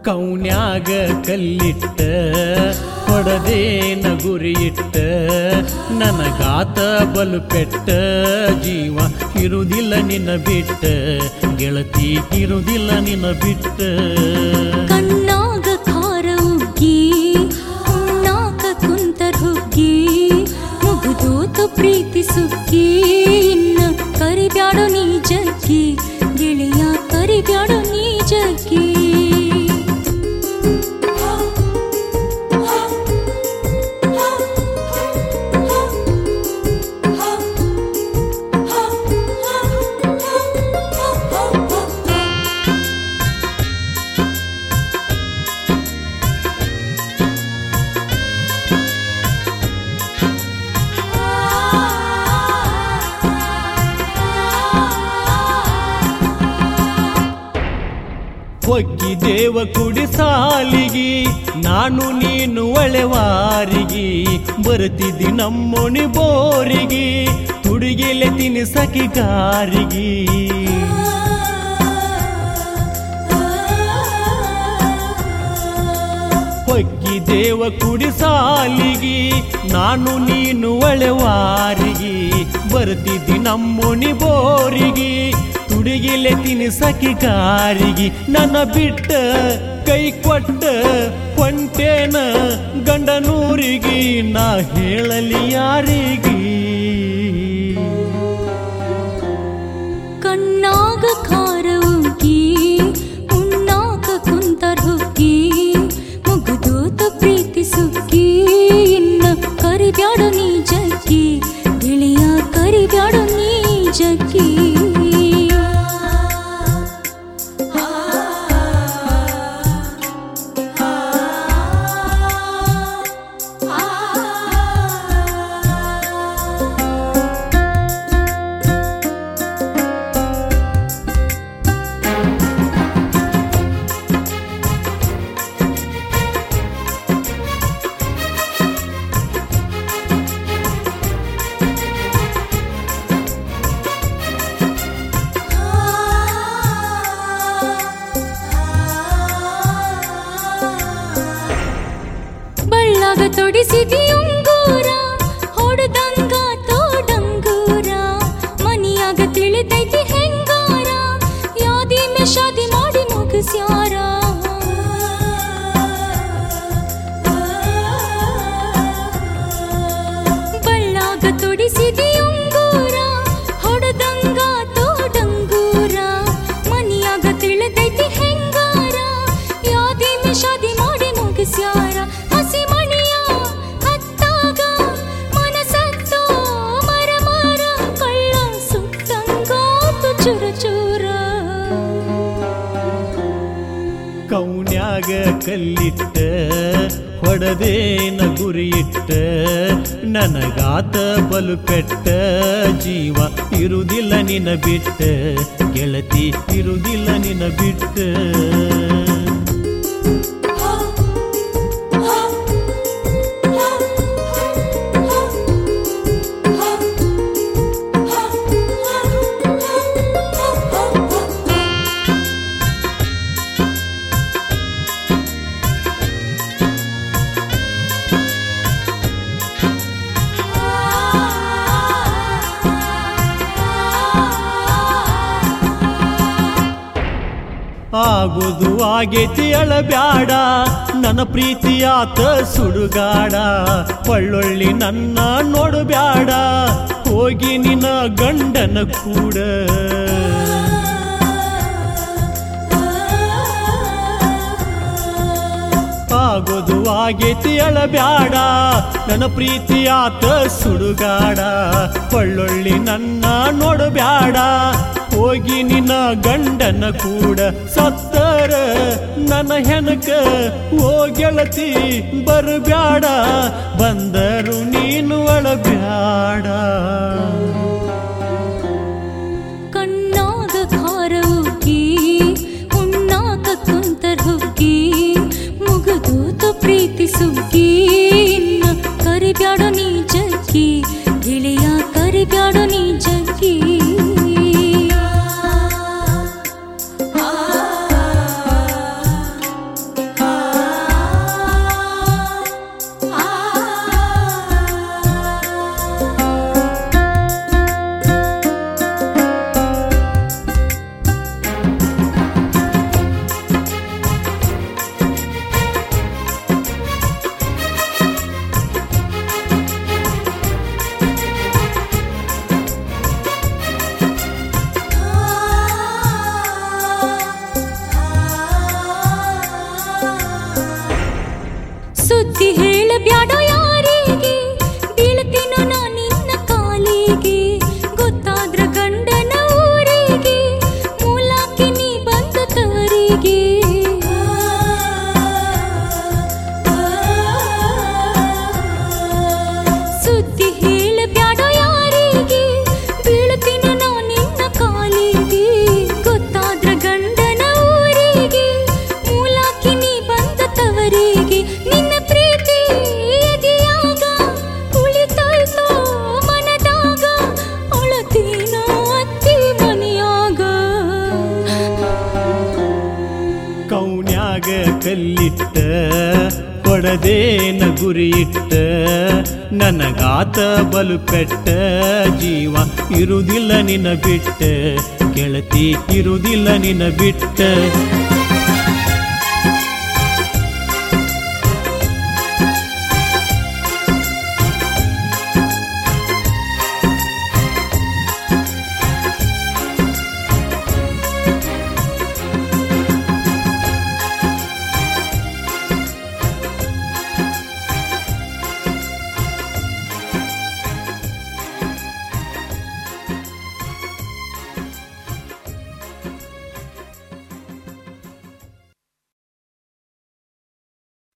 ಕೌನ್ಯಾಗ ಕಲ್ಲಿಟ್ಟ ಹೊಡದೇನ ಗುರಿಯಿಟ್ಟ ನನಗಾತ ಬಲು ಪೆಟ್ಟ ಜೀವ ಇರುವುದಿಲ್ಲ ನಿನ್ನ ಬಿಟ್ಟ ಗೆಳತಿ ಇರುವುದಿಲ್ಲ ನಿನ್ನ ಬಿಟ್ಟ ಕಣ್ಣಾಗ ಖಾರ ಉಗ್ಗಿ ಉಣ್ಣಾಕ ಕುಂತರ್ ಹುಗ್ಗಿ ಮುಗಿದೋತು ಪ್ರೀತಿ ಸುಗ್ಗಿ ಇನ್ನ ಕರಿಬ್ಯಾಡೋ ನೀ ಜಗ್ಗಿ ಗೆಳೆಯ ಕರಿಬ್ಯಾಡೋ ನೀ ಜಗ್ಗಿ ಒಗ್ಗಿ ದೇವ ಕುಡಿ ಸಾಲಿಗಿ ನಾನು ನೀನು ಒಳೆವಾರಿಗಿ ಬರ್ತಿದ್ದಿ ನಮ್ಮೊಣಿ ಬೋರಿಗಿ ತುಡಿಗೆಲೆ ತಿನಿಸಕಿ ಗಾರಿಗಿ ಹೊಗ್ಗಿ ದೇವ ಕುಡಿ ಸಾಲಿಗಿ ನಾನು ನೀನು ಒಳೆವಾರಿಗಿ ಬರ್ತಿದ್ದಿ ನಮ್ಮೊಣಿ ಬೋರಿಗಿ ತುಡಿಗಿಲೆ ತಿನಿಸಕಿ ಗಾರಿಗಿ ನನ್ನ ಬಿಟ್ಟ ಕೈ ಕೊಟ್ಟ ಕೊಂಟೇನ ಗಂಡನೂರಿಗಿ ನಾ ಹೇಳಲಿ ಯಾರಿಗಿ ಕಣ್ಣಾಗ ಖಾರ ಉಗ್ಗಿ ಉಣ್ಣಾಕ ಕುಂತರ್ ಹುಗ್ಗಿ ಮುಗಿದೋತು ಪ್ರೀತಿ ಸುಗ್ಗಿ ಇನ್ನ ಕರಿಬ್ಯಾಡೋ ನೀ ಜಗ್ಗಿ ಗೆಳೆಯ ಕರಿಬ್ಯಾಡೋ ನೀ ಜಗ್ಗಿ ಬಳ್ಳಾಗ ತೊಡಿಸಿದಿ ಉಂಗೂರ ಹೊಡೆದಂಗ ತೋಡಂಗೂರ ಮನಿಯಾಗ ತಿಳಿದೈತಿ ಹೆಂಗಾರ ಯಾದಿ ಶಾದಿ ಮಾಡಿ ಮುಗಿಸ್ಯಾರ ಬಳ್ಳಾಗ ತೊಡಿಸಿದಿ ಉಂಗೂರ ಹೊಡೆದಂಗ ತೋಡಂಗೂರ ಮನಿಯಾಗ ತಿಳಿದೈತಿ ಹೆಂಗಾರ ಯಾದಿ ಶಾದಿ ಮಾಡಿ ಮುಗಿಸ್ಯಾರ ಹಸಿ ಮಣಿಯ ಹತ್ತಾಗ ಮನಸತ್ತೋ ಮರ ಮರ ಕಳ್ಳ ಸುಟ್ಟಂಗಾತು ಚುರ ಚೂರ ಕೌನ್ಯಾಗ ಕಲ್ಲಿಟ್ಟ ಹೊಡದೇನ ಗುರಿಯಿಟ್ಟ ನನಗಾತ ಬಲು ಪೆಟ್ಟ ಜೀವ ಇರುವುದಿಲ್ಲ ನಿನ್ನ ಬಿಟ್ಟ ಗೆಳತಿ ಇರುವುದಿಲ್ಲ ನಿನ್ನ ಬಿಟ್ಟ ಆಗುದು ಆಗೇತಿ ಅಳಬ್ಯಾಡ ನನ್ನ ಪ್ರೀತಿಯಾತ ಸುಡುಗಾಡ ಒಳ್ಳೊಳ್ಳಿ ನನ್ನ ನೋಡಬ್ಯಾಡ ಹೋಗಿ ನಿನ್ನ ಗಂಡನ ಕೂಡ ಆಗೋದು ಆಗೇತಿ ಅಳಬ್ಯಾಡ ನನ್ನ ಪ್ರೀತಿಯಾತ ಸುಡುಗಾಡ ಒಳ್ಳೊಳ್ಳಿ ನನ್ನ ನೋಡಬ್ಯಾಡ ಹೋಗಿ ನಿನ್ನ ಗಂಡನ ಕೂಡ ಸತ್ತರ ನನ್ನ ಹೆನಕ ಓ ಗೆಳತಿ ಬರಬ್ಯಾಡ ಬಂದರು ನೀನು ಅಳಬ್ಯಾಡ ಕಣ್ಣಾಗ ಖಾರ ಉಗ್ಗಿ ಉಣ್ಣಾಕ ಕುಂತರ್ ಹುಗ್ಗಿ ಮುಗಿದೋತು ಪ್ರೀತಿ ಸುಗ್ಗಿ ಇನ್ನ ಕರಿಬ್ಯಾಡೋ ನೀ ಜಗ್ಗಿ ಗೆಳೆಯ ಕರಿಬ್ಯಾಡೋ ನೀ ಜಗ್ಗಿ ಆ ಕಲ್ಲಿಟ್ಟ ಕೊಡದೇನ ಗುರಿಯಿಟ್ಟ ನನಗಾತ ಬಲು ಪೆಟ್ಟ ಜೀವ ಇರುವುದಿಲ್ಲ ನಿನ್ನ ಬಿಟ್ಟ ಗೆಳತಿ ಇರುವುದಿಲ್ಲ ನಿನ್ನ ಬಿಟ್ಟ